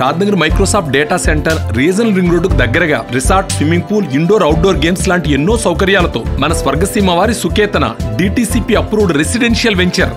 Shadnagar Microsoft data centre regional ring రోడ్డుకు దగ్గరగా resort swimming pool indoor outdoor games లాంటి ఎన్నో సౌకర్యాలతో మన స్వర్గసీమ వారి Suketana DTCP approved residential venture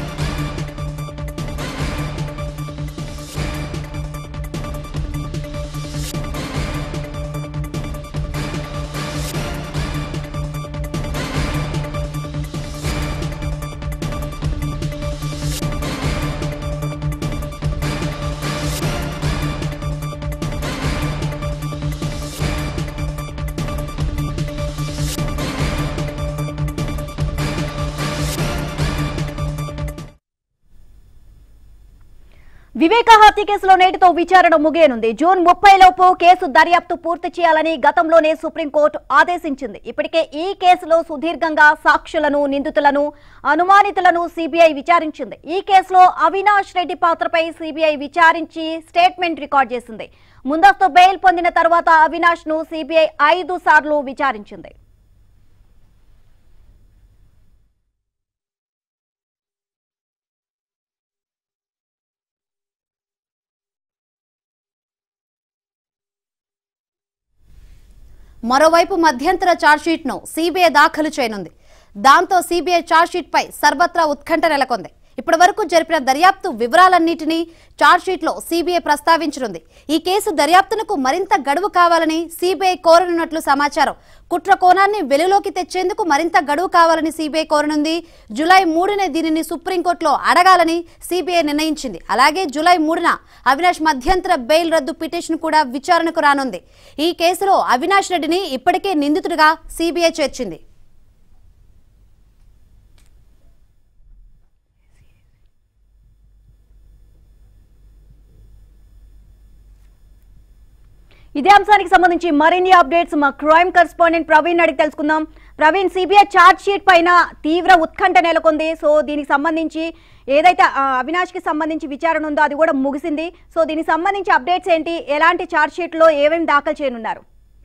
Viveka హత్య కేసులో నేటితో విచారణ ముగియనుంది జూన్ ముప్పై లోపు కేసు దర్యాప్తు పూర్తి చేయాలని గతంలోనే సుప్రీంకోర్టు ఆదేశించింది ఇప్పటికే ఈ కేసులో సుదీర్ఘంగా సాక్షులను నిందితులను అనుమానితులను సిబిఐ విచారించింది ఈ కేసులో అవినాష్ రెడ్డి పాత్రపై సిబిఐ విచారించి స్టేట్మెంట్ రికార్డ్ చేసింది ముందస్తు బెయిల్ పొందిన తర్వాత అవినాష్ ను సిబిఐ ఐదు సార్లు విచారించింది మరోవైపు మధ్యంతర ఛార్జ్షీట్ను సీబీఐ దాఖలు చేయనుంది దాంతో సీబీఐ ఛార్జ్షీట్పై సర్వత్రా ఉత్కంఠ నెలకొంది ఇప్పటి వరకు జరిపిన దర్యాప్తు వివరాలన్నింటినీ ఛార్జ్షీట్లో సీబీఐ ప్రస్తావించనుంది ఈ కేసు దర్యాప్తునకు మరింత గడువు కావాలని సీబీఐ కోరనున్నట్లు సమాచారం కుట్ర కోణాన్ని వెలుగులోకి తెచ్చేందుకు మరింత గడువు కావాలని సీబీఐ కోరనుంది జూలై మూడునే దీనిని సుప్రీంకోర్టులో అడగాలని సీబీఐ నిర్ణయించింది అలాగే జూలై మూడున అవినాష్ మధ్యంతర బెయిల్ రద్దు పిటిషన్ కూడా విచారణకు రానుంది ఈ కేసులో అవినాష్ రెడ్డిని ఇప్పటికే నిందితుడిగా సీబీఐ చేర్చింది ఇదే అంశానికి సంబంధించి మరిన్ని అప్డేట్స్ మా క్రైమ్ కరెస్పాండెంట్ ప్రవీణ్ అడిగి తెలుసుకుందాం ప్రవీణ్ సిబిఐ ఛార్జ్ షీట్ పైన తీవ్ర ఉత్కంఠ నెలకొంది సో దీనికి సంబంధించి ఏదైతే ఆ, అవినాష్ కి సంబంధించి విచారణ ఉందో అది కూడా ముగిసింది సో దీనికి సంబంధించి అప్డేట్స్ ఏంటి ఎలాంటి ఛార్జ్ షీట్ లో ఏమేమి దాఖలు చేయనున్నారు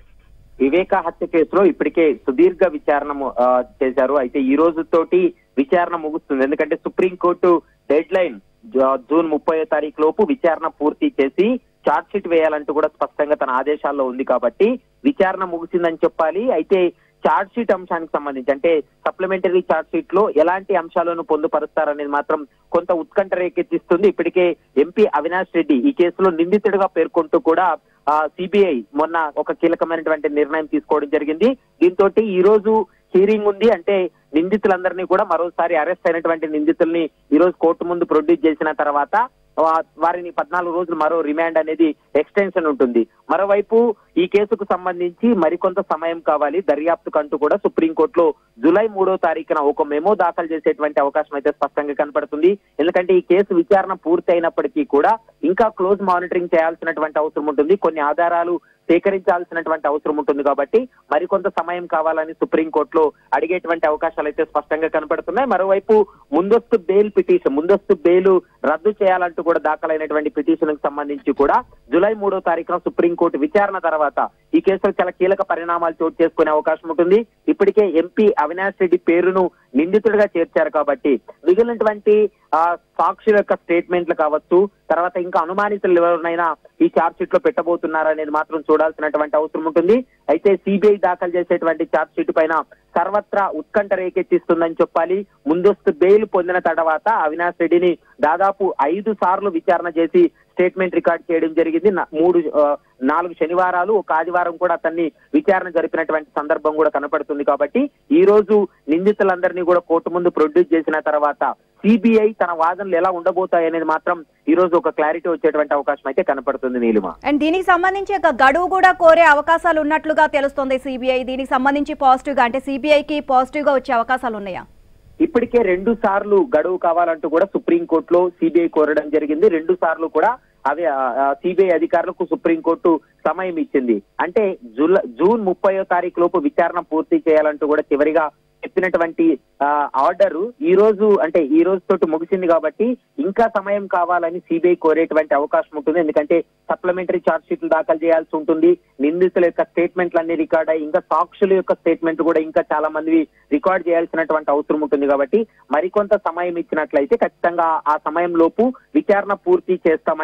వివేక హత్య కేసులో ఇప్పటికే సుదీర్ఘ విచారణ ము- ఆ, చేశారు అయితే ఈ రోజు తోటి విచారణ ముగుస్తుంది ఎందుకంటే సుప్రీంకోర్టు డెడ్ లైన్ జూ- జూన్ ముప్పై తారీఖు లోపు విచారణ పూర్తి చేసి ఛార్జ్ షీట్ వేయాలంటూ కూడా స్పష్టంగా తన ఆదేశాల్లో ఉంది కాబట్టి విచారణ ముగిసిందని చెప్పాలి అయితే ఛార్జ్ షీట్ అంశానికి సంబంధించి అంటే సప్లిమెంటరీ ఛార్జ్ షీట్ లో ఎలాంటి అంశాలను పొందుపరుస్తారనేది మాత్రం కొంత ఉత్కంఠ రేకెత్తిస్తుంది ఇప్పటికే ఎంపీ అవినాష్ రెడ్డి ఈ కేసులో నిందితుడిగా పేర్కొంటూ కూడా సిబిఐ మొన్న ఒక కీలకమైనటువంటి నిర్ణయం తీసుకోవడం జరిగింది దీంతో ఈ రోజు హీరింగ్ ఉంది అంటే నిందితులందరినీ కూడా మరోసారి అరెస్ట్ అయినటువంటి నిందితుల్ని ఈ రోజు కోర్టు ముందు ప్రొడ్యూస్ చేసిన తర్వాత వా- వారిని పద్నాలుగు రోజులు మరో రిమాండ్ అనేది ఎక్స్టెన్షన్ ఉంటుంది మరోవైపు ఈ కేసుకు సంబంధించి మరికొంత సమయం కావాలి దర్యాప్తు కంటూ కూడా సుప్రీంకోర్టులో జూలై మూడో తారీఖున ఒక మెమో దాఖలు చేసేటువంటి అవకాశం అయితే స్పష్టంగా కనపడుతుంది ఎందుకంటే ఈ కేసు విచారణ పూర్తి అయినప్పటికీ కూడా ఇంకా క్లోజ్ మానిటరింగ్ చేయాల్సినటువంటి అవసరం ఉంటుంది కొన్ని ఆధారాలు సేకరించాల్సినటువంటి అవసరం ఉంటుంది కాబట్టి మరికొంత సమయం కావాలని సుప్రీంకోర్టులో అడిగేటువంటి అవకాశాలు అయితే స్పష్టంగా కనపడుతున్నాయి మరోవైపు ముందస్తు బెయిల్ పిటిషన్ ముందస్తు బెయిల్ రద్దు చేయాలంటూ కూడా దాఖలైనటువంటి పిటిషన్ కు సంబంధించి కూడా జూలై మూడో తారీఖున సుప్రీంకోర్టు విచారణ తర్వాత ఈ కేసులో చాలా కీలక పరిణామాలు చోటు చేసుకునే అవకాశం ఉంటుంది ఇప్పటికే ఎంపీ అవినాష్ రెడ్డి పేరును నిందితుడిగా చేర్చారు కాబట్టి మిగిలినటువంటి ఆ సాక్షుల యొక్క స్టేట్మెంట్లు కావచ్చు తర్వాత ఇంకా అనుమానితులు ఎవరినైనా ఈ ఛార్జ్ షీట్ లో పెట్టబోతున్నారనేది మాత్రం చూడాల్సినటువంటి అవసరం ఉంటుంది అయితే సిబిఐ దాఖలు చేసేటువంటి ఛార్జ్ షీట్ పైన సర్వత్రా ఉత్కంఠ రేకెత్తిస్తుందని చెప్పాలి ముందస్తు బెయిల్ పొందిన తర్వాత అవినాష్ రెడ్డిని దాదాపు ఐదు సార్లు విచారణ చేసి స్టేట్మెంట్ రికార్డ్ చేయడం జరిగింది నా- మూడు ఆ, నాలుగు శనివారాలు ఒక ఆదివారం కూడా అతన్ని విచారణ జరిపినటువంటి సందర్భం కూడా కనపడుతుంది కాబట్టి ఈ రోజు నిందితులందరినీ కూడా కోర్టు ముందు ప్రొడ్యూస్ చేసిన తర్వాత సిబిఐ తన వాదనలు ఎలా ఉండబోతాయి అనేది మాత్రం ఈ రోజు ఒక క్లారిటీ వచ్చేటువంటి అవకాశం అయితే కనపడుతుంది నీలిమ అండ్ దీనికి సంబంధించి ఒక గడువు కూడా కోరే అవకాశాలు ఉన్నట్లుగా తెలుస్తోంది సిబిఐ దీనికి సంబంధించి పాజిటివ్ గా అంటే సిబిఐకి పాజిటివ్ గా వచ్చే అవకాశాలు ఉన్నాయా ఇప్పటికే రెండు సార్లు గడువు కావాలంటూ కూడా సుప్రీంకోర్టులో సిబిఐ కోరడం జరిగింది రెండు సార్లు కూడా అవి సిబిఐ అధికారులకు సుప్రీంకోర్టు సమయం ఇచ్చింది అంటే జూల జూన్ ముప్పయో తారీఖు లోపు విచారణ పూర్తి చేయాలంటూ కూడా చివరిగా చెప్పినటువంటి ఆర్డర్ ఈ రోజు అంటే ఈ రోజు తోటి ముగిసింది కాబట్టి ఇంకా సమయం కావాలని సిబిఐ కోరేటువంటి అవకాశం ఉంటుంది ఎందుకంటే సప్లిమెంటరీ ఛార్జ్ షీట్లు దాఖలు చేయాల్సి ఉంటుంది నిందితుల యొక్క స్టేట్మెంట్లు అన్ని రికార్డ్ అయ్యి ఇంకా సాక్షుల యొక్క స్టేట్మెంట్ కూడా ఇంకా చాలా మంది రికార్డ్ చేయాల్సినటువంటి అవసరం ఉంటుంది కాబట్టి మరికొంత సమయం ఇచ్చినట్లయితే ఖచ్చితంగా ఆ సమయం లోపు విచారణ పూర్తి చేస్తామని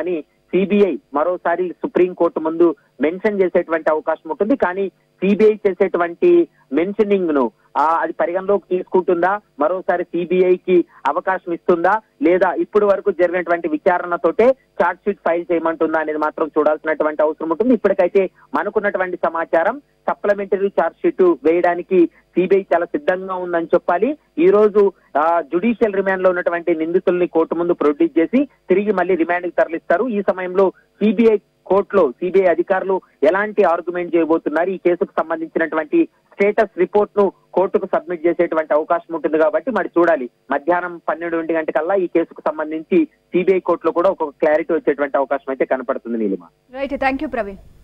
సిబిఐ మరోసారి సుప్రీం కోర్టు ముందు మెన్షన్ చేసేటువంటి అవకాశం ఉంటుంది కానీ సిబిఐ చేసేటువంటి మెన్షనింగ్ ను ఆ, అది పరిగణలోకి తీసుకుంటుందా మరోసారి సిబిఐ కి అవకాశం ఇస్తుందా లేదా ఇప్పుడు వరకు జరిగినటువంటి విచారణతోటే చార్జ్ షీట్ ఫైల్ చేయమంటుందా అనేది మాత్రం చూడాల్సినటువంటి అవసరం ఉంటుంది ఇప్పటికైతే మనకున్నటువంటి సమాచారం సప్లిమెంటరీ చార్జ్ షీట్ వేయడానికి సిబిఐ చాలా సిద్ధంగా ఉందని చెప్పాలి ఈ రోజు జుడిషియల్ రిమాండ్ లో ఉన్నటువంటి నిందితుల్ని కోర్టు ముందు ప్రొడ్యూస్ చేసి తిరిగి మళ్ళీ రిమాండ్ కి తరలిస్తారు ఈ సమయంలో సిబిఐ కోర్టులో సిబిఐ అధికారులు ఎలాంటి ఆర్గ్యుమెంట్ చేయబోతున్నారు ఈ కేసుకు సంబంధించినటువంటి స్టేటస్ రిపోర్ట్ ను కోర్టుకు సబ్మిట్ చేసేటువంటి అవకాశం ఉంటుంది కాబట్టి మరి చూడాలి మధ్యాహ్నం పన్నెండు ఒంటి గంటకల్లా ఈ కేసుకు సంబంధించి సిబిఐ కోర్టులో కూడా ఒక క్లారిటీ వచ్చేటువంటి అవకాశం అయితే కనపడుతుంది Neelima right thank you Praveen